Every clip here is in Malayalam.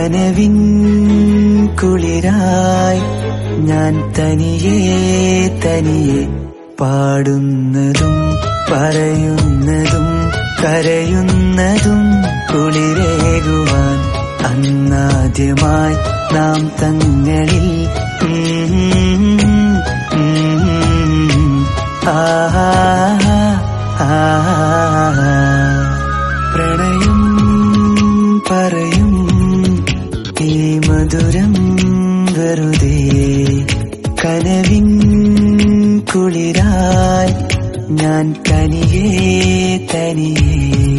കനവിൻ കുളിരായി ഞാൻ തനിയെ തനിയെ പാടുന്നതും പറയുന്നതും കരയുന്നതും കുളിരേകുവാൻ അന്നാദ്യമായി നാം തങ്ങളിൽ ഉം, ഉം, ആഹാ, ആഹാ. പ്രണയം പറയും ഈ മധുരം വെറുതെ കനവിൻ കുളിരായി ഞാൻ തനിയേ തനിയേ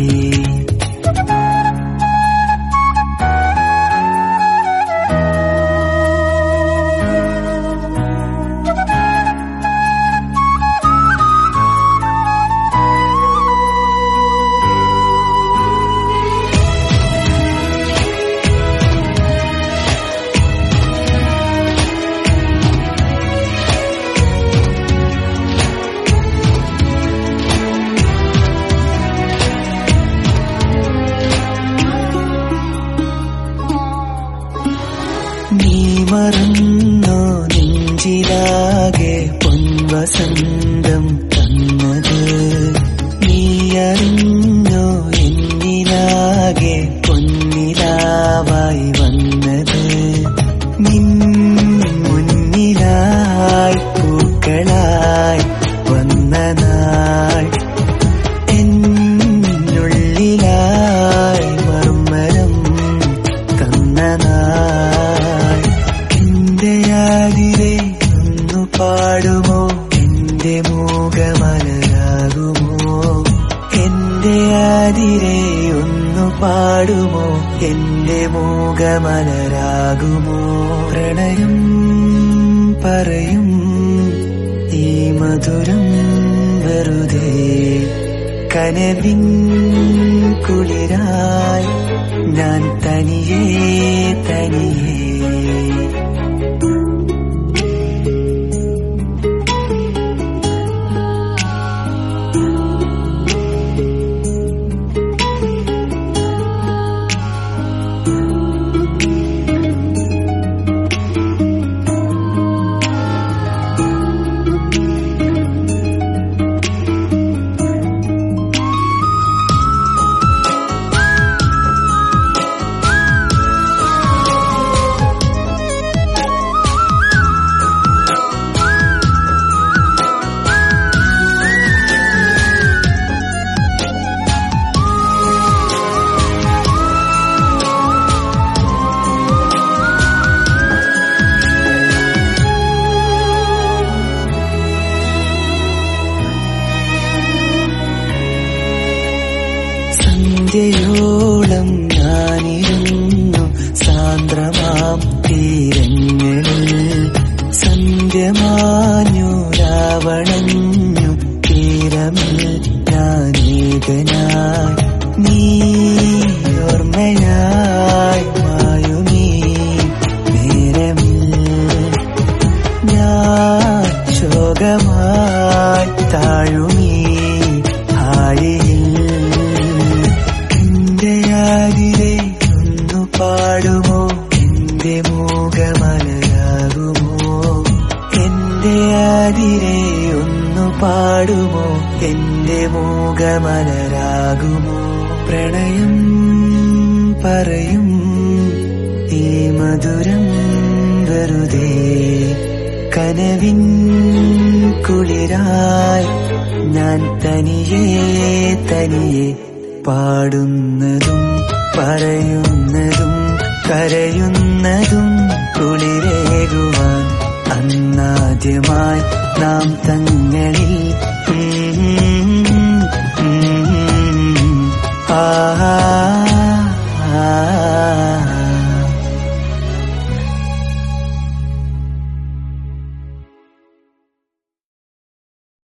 നീ മറന്നോ നെഞ്ചിലാകെ പൊൻവസന്തം തന്നത് നീ അറിഞ്ഞോ എന്നിലാകെ പൊന്നിലാവായി വന്നത് നിൻ മുന്നിലായി പൂക്കളായി വന്ന നാൾ എന്നുള്ളിലായി മർമ്മരം തന്ന നാൾ എന്റെ ആതിരെ ഒന്നു പാടുമോ എന്റെ മൂകമലരാകുമോ എന്റെ ആതിരെ ഒന്നു പാടുമോ എന്റെ മൂകമലരാകുമോ പ്രണയം പറയും ഈ മധുരം വെറുതെ കനവിൻ കുളിരായി ഞാൻ തനിയേ തനിയേ സന്ധ്യയോളം ഞാനിരുന്നു സാന്ദ്രമാം തീരങ്ങളിൽ സന്ധ്യമാഞ്ഞു രാവണഞ്ഞു തീരമിൽ ഞാനേകനായി നീ ഓർമ്മയായി മായുമീ നേരമിൽ ഞാൻ ശോകമായി താഴുമീ ആഴിയിൽ എന്റെ ആതിരെ ഒന്നു പാടുമോ എന്റെ മൂകമലരാകുമോ എന്റെ ആതിരെ ഒന്നു പാടുമോ എന്റെ മൂകമലരാകുമോ പ്രണയം പറയും ഈ മധുരം വെറുതെ കനവിൻ കുളിരായി ഞാൻ തനിയേ തനിയെ പാടുന്നതും പറയുന്നതും കരയുന്നതും കുളിരേകുവാൻ അന്നാദ്യമായി നാം തങ്ങളിൽ ഉം, ഉം, ഉം, ആഹാ